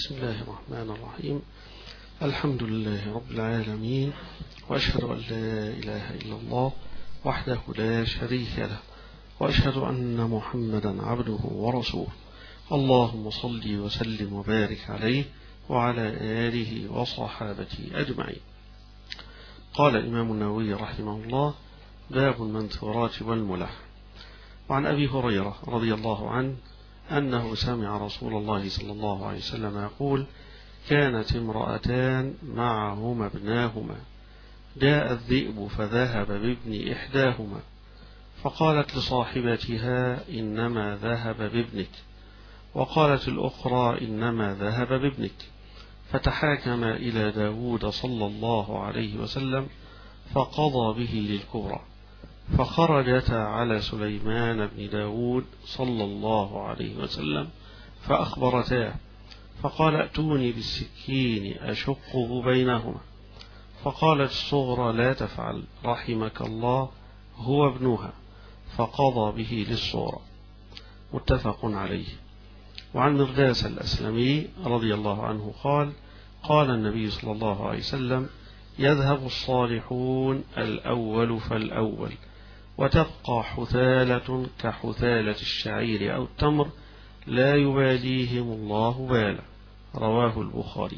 بسم الله الرحمن الرحيم الحمد لله رب العالمين وأشهد أن لا إله إلا الله وحده لا شريك له وأشهد أن محمدا عبده ورسوله اللهم صل وسلم وبارك عليه وعلى آله وصحابته أجمعين قال الإمام النووي رحمه الله باب المنثورات والملح وعن أبي هريرة رضي الله عنه أنه سمع رسول الله صلى الله عليه وسلم يقول كانت امرأتان معهما ابناهما جاء الذئب فذهب بابن إحداهما فقالت لصاحبتها إنما ذهب بابنك وقالت الأخرى إنما ذهب بابنك فتحاكم إلى داود صلى الله عليه وسلم فقضى به للكبرى فخرجتا على سليمان بن داود صلى الله عليه وسلم فأخبرتاه فقال ائتوني بالسكين أشقه بينهما فقالت الصغرى لا تفعل رحمك الله هو ابنها فقضى به للصغرى متفق عليه وعن مرداس الأسلمي رضي الله عنه قال قال النبي صلى الله عليه وسلم يذهب الصالحون الأول فالأول وتبقى حثالة كحثالة الشعير أو التمر لا يباليهم الله بالا رواه البخاري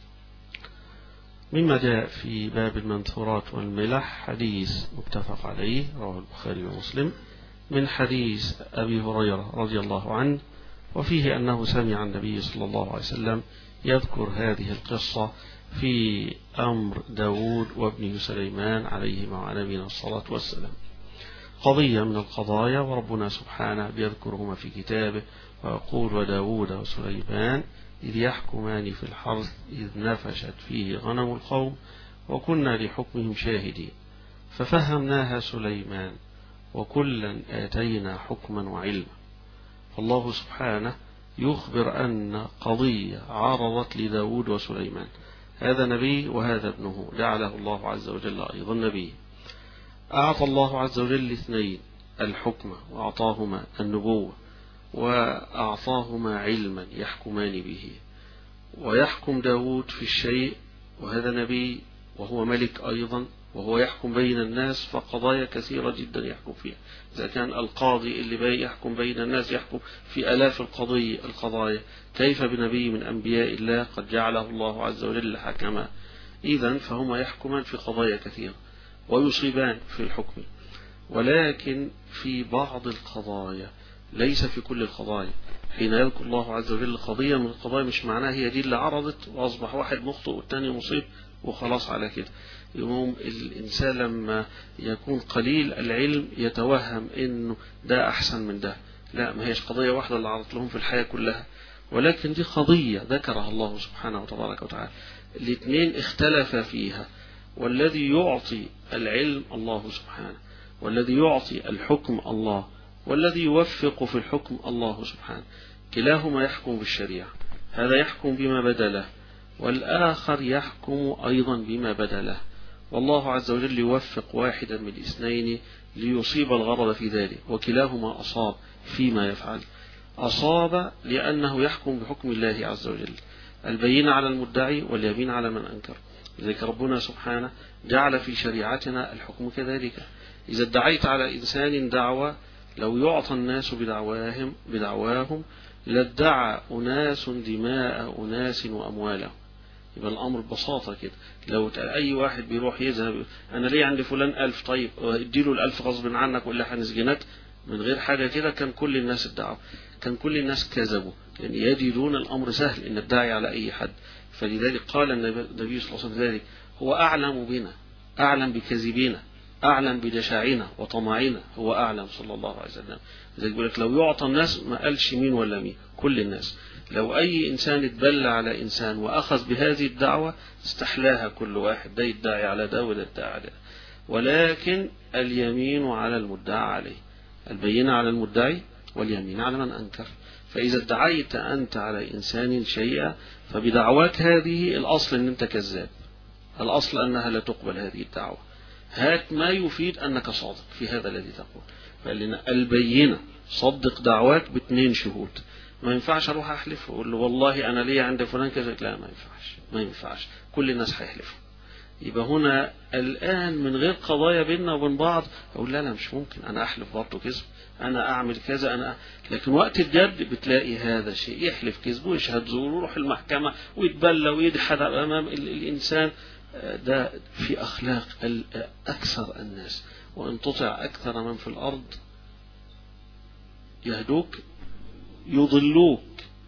مما جاء في باب المنثورات والملح حديث متفق عليه رواه البخاري ومسلم من حديث أبي هريرة رضي الله عنه وفيه أنه سمع النبي صلى الله عليه وسلم يذكر هذه القصة في أمر داود وابنه سليمان عليهما وعلى نبينا الصلاة والسلام قضية من القضايا وربنا سبحانه بيذكرهما في كتابه ويقول وداود وسليمان إذ يحكمان في الحرث إذ نفشت فيه غنم القوم وكنا لحكمهم شاهدين ففهمناها سليمان وكلا آتينا حكما وعلما فالله سبحانه يخبر أن قضية عرضت لداود وسليمان هذا نبي وهذا ابنه جعله الله عز وجل أيضا نبي أعطى الله عز وجل اثنين الحكمة وأعطاهما النبوة وأعطاهما علما يحكمان به ويحكم داود في الشيء وهذا نبي وهو ملك أيضا وهو يحكم بين الناس فقضايا كثيرة جدا يحكم فيها إذا كان القاضي اللي بي يحكم بين الناس يحكم في ألاف القضية القضايا كيف بنبي من أنبياء الله قد جعله الله عز وجل حكما إذا فهما يحكمان في قضايا كثيرة ويصيبان في الحكم ولكن في بعض القضايا ليس في كل القضايا حين يذكر الله عز وجل قضية من القضايا مش معناها هي دي اللي عرضت وأصبح واحد مخطئ والتاني مصيب وخلاص على كده يوم الإنسان لما يكون قليل العلم يتوهم إنه ده أحسن من ده لا ما هيش قضية واحدة اللي عرضت لهم في الحياة كلها ولكن دي قضية ذكرها الله سبحانه وتبارك وتعالى الاثنين اختلف فيها والذي يعطي العلم الله سبحانه والذي يعطي الحكم الله والذي يوفق في الحكم الله سبحانه كلاهما يحكم بالشريعة هذا يحكم بما بدا له والآخر يحكم أيضا بما بدا له والله عز وجل يوفق واحدا من الاثنين ليصيب الغرض في ذلك وكلاهما أصاب فيما يفعل أصاب لأنه يحكم بحكم الله عز وجل البين على المدعي واليمين على من أنكر لذلك ربنا سبحانه جعل في شريعتنا الحكم كذلك إذا ادعيت على إنسان دعوة لو يعطى الناس بدعواهم بدعواهم لادعى أناس دماء أناس وأموالهم يبقى الأمر ببساطة كده لو أي واحد بيروح يذهب أنا ليه عند فلان ألف طيب اديله الألف غصب عنك ولا هنسجنك من غير حاجة كده كان كل الناس ادعوا كان كل الناس كذبوا لأن يعني يجدون الأمر سهل إن الداعي على أي حد فلذلك قال النبي صلى الله عليه وسلم ذلك هو أعلم بنا أعلم بكذبنا أعلم بجشاعنا وطمعنا هو أعلم صلى الله عليه وسلم لذلك يقول لك لو يعطى الناس ما قالش مين ولا مين كل الناس لو أي إنسان اتبلى على إنسان وأخذ بهذه الدعوة استحلاها كل واحد ده يدعي على ده وده يدعي على ده ولكن اليمين على المدعى عليه البينة على المدعي واليمين على من أنكر فإذا ادعيت أنت على إنسان شيئا فبدعواك هذه الأصل أن أنت كذاب الأصل أنها لا تقبل هذه الدعوة هات ما يفيد أنك صادق في هذا الذي تقول فقال لنا البينة صدق دعواك باثنين شهود ما ينفعش اروح احلف واقول له والله انا ليا عند فلان كذا لا ما ينفعش ما ينفعش كل الناس هيحلفوا يبقى هنا الآن من غير قضايا بيننا وبين بعض أقول لا لا مش ممكن أنا أحلف برضه كذب أنا أعمل كذا أنا لكن وقت الجد بتلاقي هذا الشيء يحلف كذب ويشهد زور ويروح المحكمة ويتبلى ويدحد أمام الإنسان ده في أخلاق أكثر الناس وإن تطع أكثر من في الأرض يهدوك يضلوك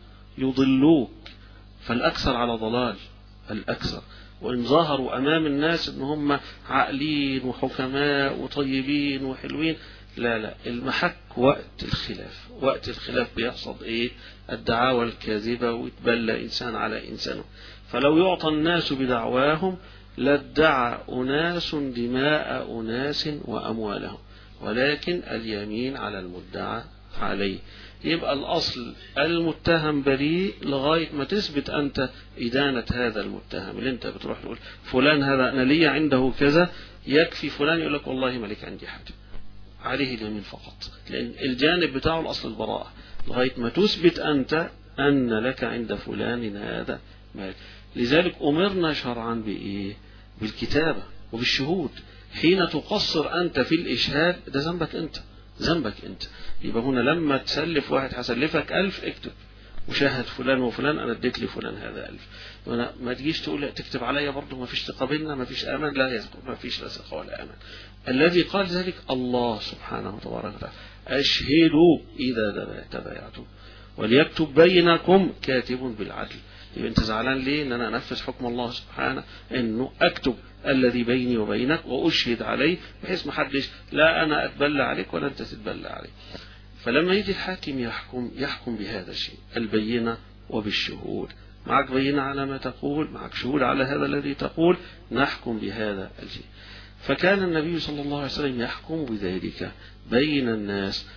يضلوك فالأكثر على ضلال الأكثر وإن ظهروا أمام الناس إن هم عاقلين وحكماء وطيبين وحلوين لا لا المحك وقت الخلاف وقت الخلاف بيحصل إيه الدعاوى الكاذبة ويتبلى إنسان على إنسانه فلو يعطى الناس بدعواهم لادعى أناس دماء أناس وأموالهم ولكن اليمين على المدعى عليه يبقى الأصل المتهم بريء لغاية ما تثبت أنت إدانة هذا المتهم اللي أنت بتروح تقول فلان هذا أنا لي عنده كذا يكفي فلان يقول لك والله مالك عندي حاجة عليه اليمين فقط لأن الجانب بتاعه الأصل البراءة لغاية ما تثبت أنت أن لك عند فلان هذا مال لذلك أمرنا شرعا بإيه بالكتابة وبالشهود حين تقصر أنت في الإشهاد ده ذنبك أنت ذنبك أنت يبقى هنا لما تسلف واحد هسلفك ألف اكتب وشاهد فلان وفلان أنا اديت لي فلان هذا ألف وأنا ما تجيش تقول تكتب عليا برضه ما فيش ثقة بيننا ما فيش أمان لا يذكر ما فيش لا ثقة ولا أمان الذي قال ذلك الله سبحانه وتبارك وتعالى أشهدوا إذا تبايعتم وليكتب بينكم كاتب بالعدل يبقى انت زعلان ليه ان انا انفذ حكم الله سبحانه انه اكتب الذي بيني وبينك واشهد عليه بحيث ما حدش لا انا اتبلى عليك ولا انت تتبلى عليك فلما يجي الحاكم يحكم يحكم بهذا الشيء البينة وبالشهود معك بينة على ما تقول معك شهود على هذا الذي تقول نحكم بهذا الشيء فكان النبي صلى الله عليه وسلم يحكم بذلك بين الناس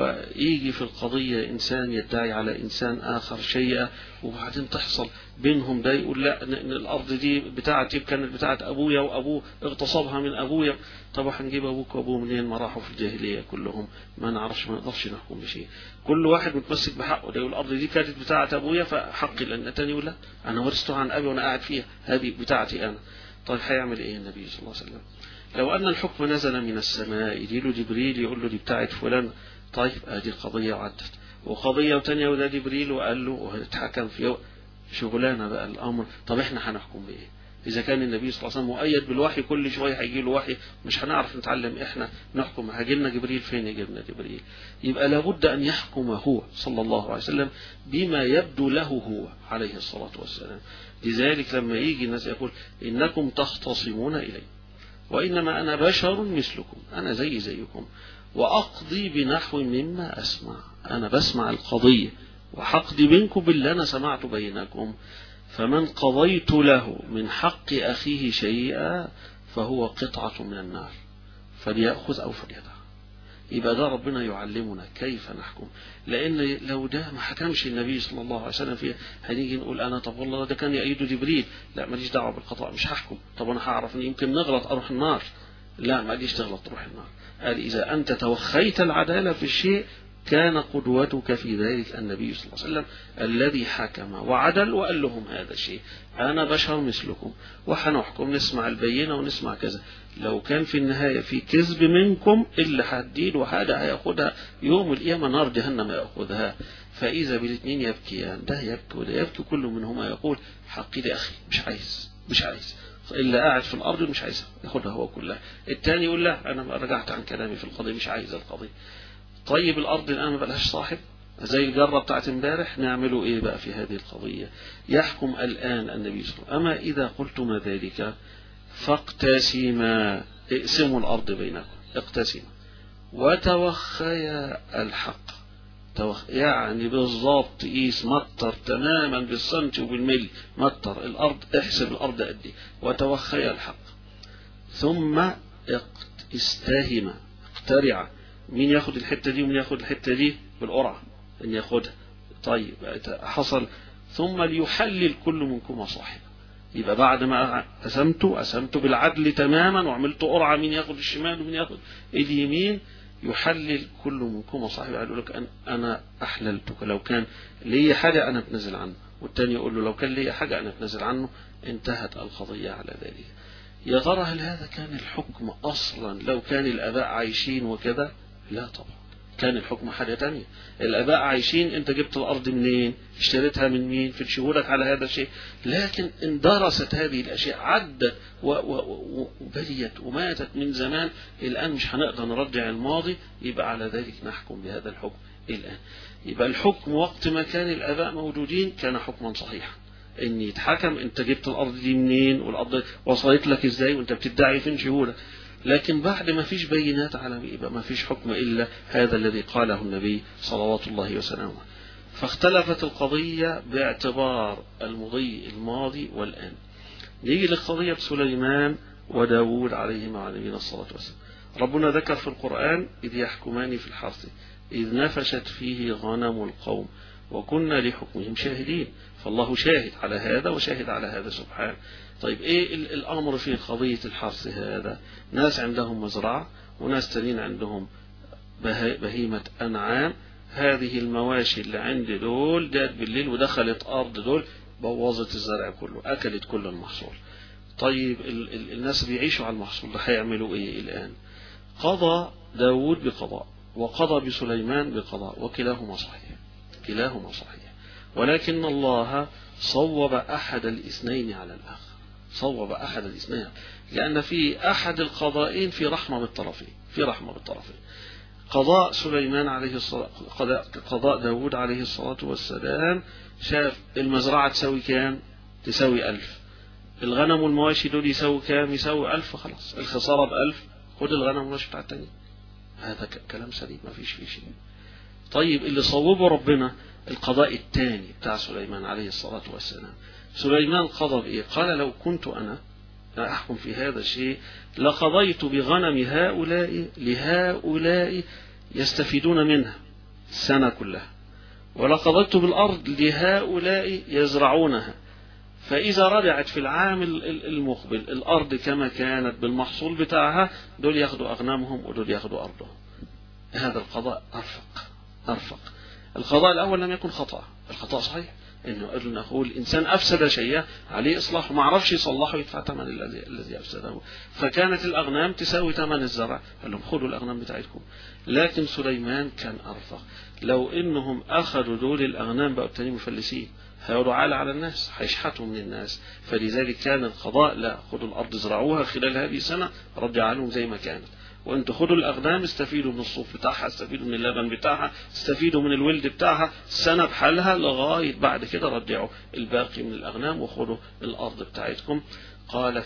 ويجي في القضية إنسان يدعي على إنسان آخر شيئا وبعدين تحصل بينهم ده يقول لا إن الأرض دي بتاعتي كانت بتاعت أبويا وأبوه اغتصبها من أبويا طب هنجيب أبوك وأبوه منين ما راحوا في الجاهلية كلهم ما نعرفش ما نقدرش نحكم بشيء كل واحد متمسك بحقه ده يقول الأرض دي كانت بتاعت أبويا فحقي لأن التاني يقول لا أنا ورثتها عن أبي وأنا قاعد فيها هذه بتاعتي أنا طيب هيعمل إيه النبي صلى الله عليه وسلم لو أن الحكم نزل من السماء يجي له جبريل يقول له دي بتاعت فلان طيب ادي القضية وعدت وقضية وتانية وده جبريل وقال له وهنتحكم في شغلانة بقى الأمر طب احنا هنحكم بإيه إذا كان النبي صلى الله عليه وسلم مؤيد بالوحي كل شوية هيجي له وحي مش هنعرف نتعلم إحنا نحكم هيجي لنا جبريل فين يجي لنا جبريل يبقى لابد أن يحكم هو صلى الله عليه وسلم بما يبدو له هو عليه الصلاة والسلام لذلك لما يجي الناس يقول إنكم تختصمون إلي وإنما أنا بشر مثلكم أنا زي زيكم وأقضي بنحو مما أسمع أنا بسمع القضية وحقضي بينكم باللي أنا سمعت بينكم فمن قضيت له من حق أخيه شيئا فهو قطعة من النار فليأخذ أو فليدع يبقى ده ربنا يعلمنا كيف نحكم لأن لو ده ما حكمش النبي صلى الله عليه وسلم فيها هنيجي نقول أنا طب والله ده كان يأيده جبريل لا ماليش دعوة بالقضاء مش هحكم طب أنا هعرف إن يمكن نغلط أروح النار لا ما تجيش تغلط تروح النار قال إذا أنت توخيت العدالة في الشيء كان قدوتك في ذلك النبي صلى الله عليه وسلم الذي حكم وعدل وقال لهم هذا الشيء أنا بشر مثلكم وحنحكم نسمع البينة ونسمع كذا لو كان في النهاية في كذب منكم اللي هتدين وهذا هياخدها يوم القيامة نار جهنم يأخذها فإذا بالاثنين يبكيان ده يبكي وده يبكي كل منهما يقول حقي لأخي مش عايز مش عايز إلا قاعد في الأرض مش عايزها ياخدها هو كلها الثاني يقول لا أنا رجعت عن كلامي في القضية مش عايز القضية طيب الأرض الآن ما بقالهاش صاحب زي الجرة بتاعت امبارح نعمله ايه بقى في هذه القضية يحكم الآن النبي صلى الله عليه وسلم أما إذا قلتم ذلك فاقتسما اقسموا الأرض بينكم اقتسموا وتوخيا الحق توخ... يعني بالضبط قيس مطر تماما بالسنتي وبالملي مطر الأرض احسب الأرض قد ايه وتوخيا الحق ثم استهم اقترع مين ياخد الحتة دي ومين ياخد الحتة دي بالقرعة ان ياخدها طيب حصل ثم ليحلل كل منكم صاحبه يبقى بعد ما قسمته قسمته بالعدل تماما وعملت قرعة مين ياخد الشمال ومين ياخد اليمين يحلل كل منكم صاحب يقول لك أن أنا أحللتك لو كان لي حاجة أنا أتنزل عنه والتاني يقول له لو كان لي حاجة أنا أتنزل عنه انتهت القضية على ذلك يا ترى هل هذا كان الحكم أصلا لو كان الآباء عايشين وكذا لا طبعا كان الحكم حاجة تانية الآباء عايشين أنت جبت الأرض منين اشتريتها من مين في شهودك على هذا الشيء لكن اندرست هذه الأشياء عدت وبليت وماتت من زمان الآن مش هنقدر نرجع الماضي يبقى على ذلك نحكم بهذا الحكم الآن يبقى الحكم وقت ما كان الآباء موجودين كان حكما صحيحا ان يتحكم انت جبت الارض دي منين والارض وصلت لك ازاي وانت بتدعي فين شهودك لكن بعد ما فيش بينات على يبقى ما فيش حكم إلا هذا الذي قاله النبي صلوات الله وسلامه فاختلفت القضية باعتبار المضي الماضي والآن نيجي لقضية سليمان وداود عليهما وعلى نبينا الصلاة والسلام ربنا ذكر في القرآن إذ يحكمان في الحرث إذ نفشت فيه غنم القوم وكنا لحكمهم شاهدين فالله شاهد على هذا وشاهد على هذا سبحانه طيب ايه الامر في قضية الحرث هذا ناس عندهم مزرعة وناس تانيين عندهم بهيمة انعام هذه المواشي اللي عندي دول جات بالليل ودخلت ارض دول بوظت الزرع كله اكلت كل المحصول طيب ال ال الناس بيعيشوا على المحصول ده هيعملوا ايه الان قضى داود بقضاء وقضى بسليمان بقضاء وكلاهما صحيح كلاهما صحيح ولكن الله صوب أحد الاثنين على الآخر صوب أحد الاثنين لأن في أحد القضائين في رحمة بالطرفين في رحمة بالطرفين قضاء سليمان عليه الصلاة قضاء, قضاء داود عليه الصلاة والسلام شاف المزرعة تساوي كام تساوي ألف الغنم والمواشي دول يساوي كام يساوي ألف خلاص الخسارة بألف خد الغنم والمواشي بتاع التاني هذا كلام سليم ما فيش فيه شيء طيب اللي صوبه ربنا القضاء الثاني بتاع سليمان عليه الصلاة والسلام سليمان قضى بإيه قال لو كنت أنا أحكم في هذا الشيء لقضيت بغنم هؤلاء لهؤلاء يستفيدون منها السنة كلها ولقضيت بالأرض لهؤلاء يزرعونها فإذا رجعت في العام المقبل الأرض كما كانت بالمحصول بتاعها دول ياخدوا أغنامهم ودول ياخدوا أرضهم هذا القضاء أرفق أرفق القضاء الأول لم يكن خطأ الخطأ صحيح انه قلنا هو الانسان افسد شيئا عليه اصلاحه ما عرفش يصلحه يدفع ثمن الذي الذي افسده فكانت الاغنام تساوي ثمن الزرع قال لهم خذوا الاغنام بتاعتكم لكن سليمان كان ارفق لو انهم اخذوا دول الاغنام بقوا التانيين مفلسين هيقعدوا عالة على الناس هيشحتوا من الناس فلذلك كان القضاء لا خذوا الارض ازرعوها خلال هذه السنه رجع لهم زي ما كانت وانتوا خدوا الاغنام استفيدوا من الصوف بتاعها استفيدوا من اللبن بتاعها استفيدوا من الولد بتاعها سنة بحالها لغاية بعد كده رجعوا الباقي من الاغنام وخدوا الارض بتاعتكم قال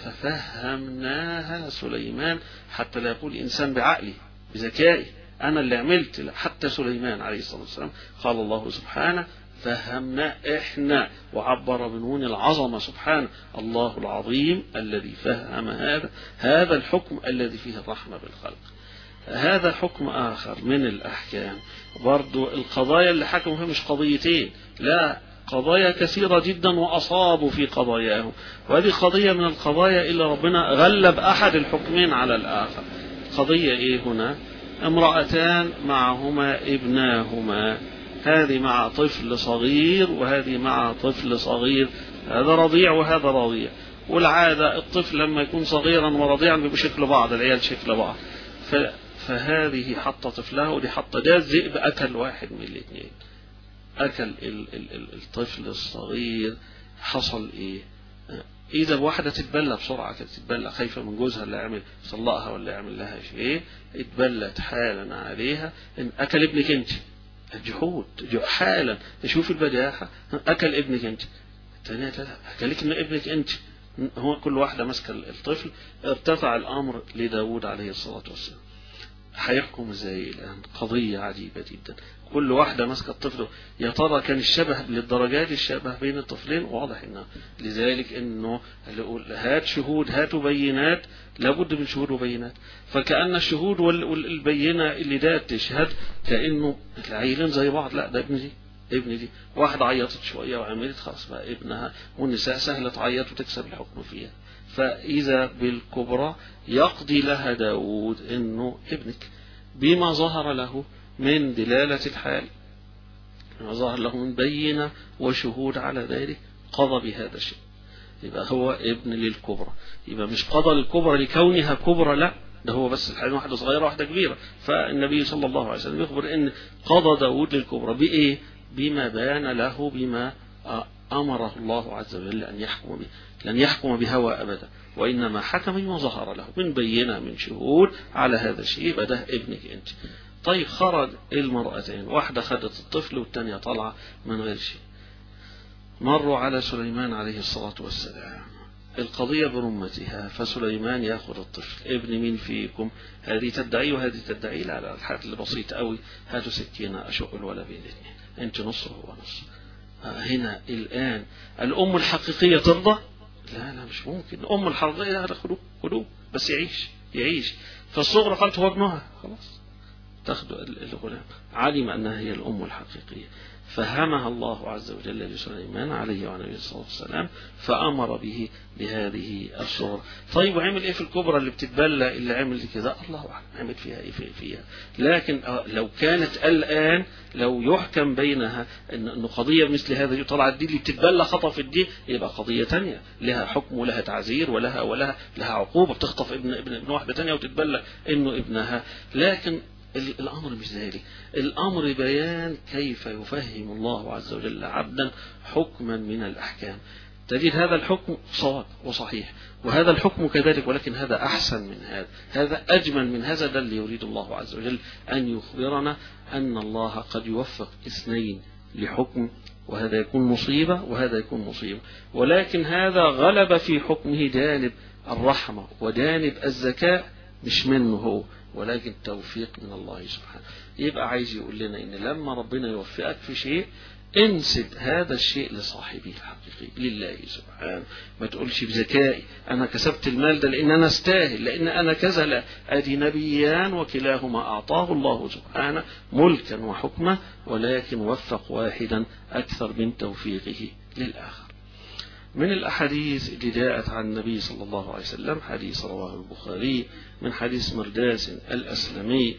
ففهمناها سليمان حتى لا يقول انسان بعقلي بذكائي انا اللي عملت حتى سليمان عليه الصلاه والسلام قال الله سبحانه فهمنا احنا وعبر بنون العظمه سبحانه الله العظيم الذي فهم هذا هذا الحكم الذي فيه الرحمه بالخلق هذا حكم اخر من الاحكام برضو القضايا اللي حكموا فيها مش قضيتين لا قضايا كثيرة جدا وأصابوا في قضاياهم وهذه قضية من القضايا اللي ربنا غلب أحد الحكمين على الآخر قضية إيه هنا امرأتان معهما ابناهما هذه مع طفل صغير وهذه مع طفل صغير هذا رضيع وهذا رضيع والعادة الطفل لما يكون صغيرا ورضيعا بيبقوا شكل بعض العيال شكل بعض فهذه حط طفلها ودي حط ده الذئب أكل واحد من الاثنين أكل ال ال ال الطفل الصغير حصل إيه إذا واحدة تتبلى بسرعة كده تتبلى خايفة من جوزها اللي عمل طلقها ولا يعمل لها شيء اتبلت حالا عليها إن أكل ابنك أنت الجحود حالا تشوف البجاحة أكل ابنك أنت الثانية أكلك من ابنك أنت هو كل واحدة ماسكة الطفل ارتفع الأمر لداود عليه الصلاة والسلام هيحكم ازاي الآن قضية عجيبة جدا كل واحدة ماسكة الطفل يا ترى كان الشبه للدرجات الشبه بين الطفلين واضح انه لذلك انه هات شهود هاتوا بينات لابد من شهود وبينات فكأن الشهود والبينة اللي ده تشهد كأنه العيلين زي بعض لا ده ابن دي ابن دي واحدة عيطت شوية وعملت خلاص بقى ابنها والنساء سهلة تعيط وتكسب الحكم فيها فإذا بالكبرى يقضي لها داود انه ابنك بما ظهر له من دلالة الحال ما ظهر له من بينة وشهود على ذلك قضى بهذا الشيء يبقى هو ابن للكبرى يبقى مش قضى للكبرى لكونها كبرى لا ده هو بس الحين واحدة صغيرة واحدة كبيرة فالنبي صلى الله عليه وسلم يخبر ان قضى داود للكبرى بإيه بما بان له بما أمره الله عز وجل أن يحكم به لن يحكم بهوى أبدا وإنما حكم بما ظهر له من بينة من شهود على هذا الشيء يبقى ده ابنك أنت طيب خرج المرأتين واحدة خدت الطفل والثانية طالعة من غير شيء مروا على سليمان عليه الصلاة والسلام القضية برمتها فسليمان ياخذ الطفل ابن مين فيكم هذه تدعي وهذه تدعي لا لا الحاجة البسيطة قوي هاتوا سكينة أشق الولا بين الاثنين أنت نص وهو نص هنا الآن الأم الحقيقية ترضى لا لا مش ممكن الأم الحقيقية هذا خلوه خلوه بس يعيش يعيش فالصغرى قالت هو ابنها خلاص تاخذ الغلام علم أنها هي الأم الحقيقية فهمها الله عز وجل لسليمان عليه وعلى نبينا الصلاة والسلام فأمر به بهذه الصور طيب وعمل إيه في الكبرى اللي بتتبلى اللي عمل كذا الله أعلم عمل فيها إيه فيها لكن لو كانت الآن لو يحكم بينها أن قضية مثل هذه طلعت دي اللي بتتبلى خطفت دي يبقى قضية تانية لها حكم ولها تعزير ولها ولها لها عقوبة بتخطف ابن ابن, ابن واحدة تانية وتتبلى إنه ابنها لكن الأمر مش ذلك الأمر بيان كيف يفهم الله عز وجل عبدا حكما من الأحكام تجد هذا الحكم صواب وصحيح وهذا الحكم كذلك ولكن هذا أحسن من هذا هذا أجمل من هذا ده اللي يريد الله عز وجل أن يخبرنا أن الله قد يوفق اثنين لحكم وهذا يكون مصيبة وهذا يكون مصيبة ولكن هذا غلب في حكمه جانب الرحمة وجانب الذكاء مش منه هو ولكن توفيق من الله سبحانه يبقى عايز يقول لنا ان لما ربنا يوفقك في شيء انسب هذا الشيء لصاحبه الحقيقي لله سبحانه ما تقولش بذكائي انا كسبت المال ده لان انا استاهل لان انا كذا لا ادي نبيان وكلاهما اعطاه الله سبحانه ملكا وحكمه ولكن وفق واحدا اكثر من توفيقه للاخر من الأحاديث اللي جاءت عن النبي صلى الله عليه وسلم حديث رواه البخاري من حديث مرداس الأسلمي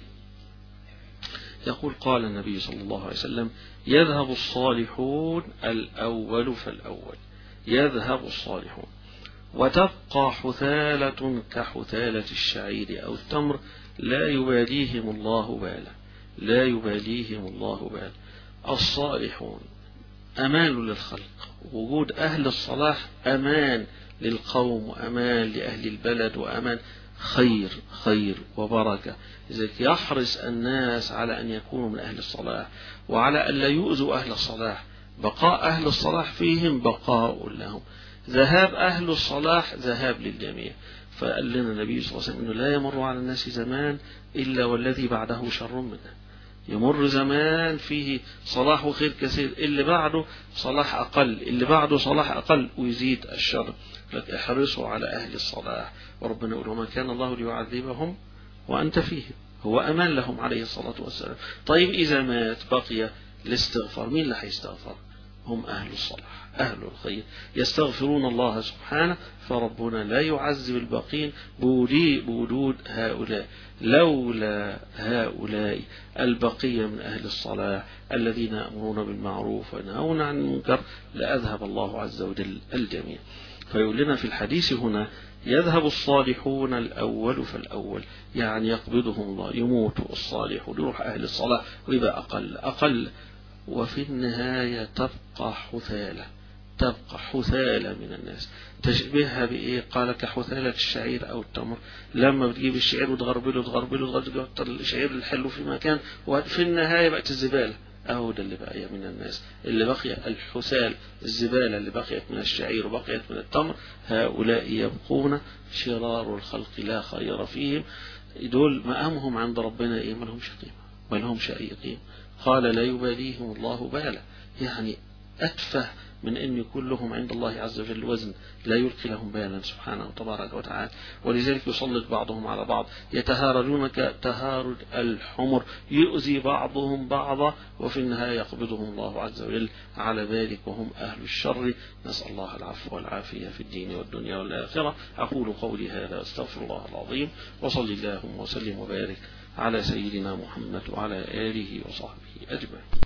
يقول قال النبي صلى الله عليه وسلم يذهب الصالحون الأول فالأول يذهب الصالحون وتبقى حثالة كحثالة الشعير أو التمر لا يباليهم الله بالا لا يباليهم الله بالا الصالحون أمان للخلق وجود أهل الصلاح أمان للقوم وأمان لأهل البلد وأمان خير خير وبركة لذلك يحرص الناس على أن يكونوا من أهل الصلاح وعلى أن لا يؤذوا أهل الصلاح بقاء أهل الصلاح فيهم بقاء لهم ذهاب أهل الصلاح ذهاب للجميع فقال لنا النبي صلى الله عليه وسلم أنه لا يمر على الناس زمان إلا والذي بعده شر منه يمر زمان فيه صلاح وخير كثير اللي بعده صلاح أقل اللي بعده صلاح أقل ويزيد الشر لك احرصوا على أهل الصلاح وربنا يقول وما كان الله ليعذبهم وأنت فيهم هو أمان لهم عليه الصلاة والسلام طيب إذا مات بقي الاستغفار مين اللي هيستغفر هم أهل الصلاح أهل الخير يستغفرون الله سبحانه فربنا لا يعذب الباقين بوجود هؤلاء لولا هؤلاء البقية من أهل الصلاح الذين يأمرون بالمعروف وينهون عن المنكر لأذهب الله عز وجل الجميع فيقول لنا في الحديث هنا يذهب الصالحون الأول فالأول يعني يقبضهم الله يموت الصالح يروح أهل الصلاة ويبقى أقل أقل وفي النهاية تبقى حثالة تبقى حثالة من الناس تشبهها بإيه قال كحثالة الشعير أو التمر لما بتجيب الشعير وتغربله وتغربله وتغربله الشعير الحلو في مكان وفي النهاية بقت الزبالة أهو ده اللي بقي من الناس اللي بقي الحثال الزبالة اللي بقيت من الشعير وبقيت من التمر هؤلاء يبقون شرار الخلق لا خير فيهم دول مقامهم عند ربنا إيه ما لهمش قيمة ما لهمش أي قيمة قال لا يباليهم الله بالا يعني أتفه من أن يكون لهم عند الله عز وجل وزن لا يلقي لهم بالا سبحانه وتبارك وتعالى ولذلك يسلط بعضهم على بعض يتهارجون كتهارج الحمر يؤذي بعضهم بعضا وفي النهاية يقبضهم الله عز وجل على ذلك وهم أهل الشر نسأل الله العفو والعافية في الدين والدنيا والآخرة أقول قولي هذا أستغفر الله العظيم وصل اللهم وسلم وبارك على سيدنا محمد وعلى آله وصحبه أجمعين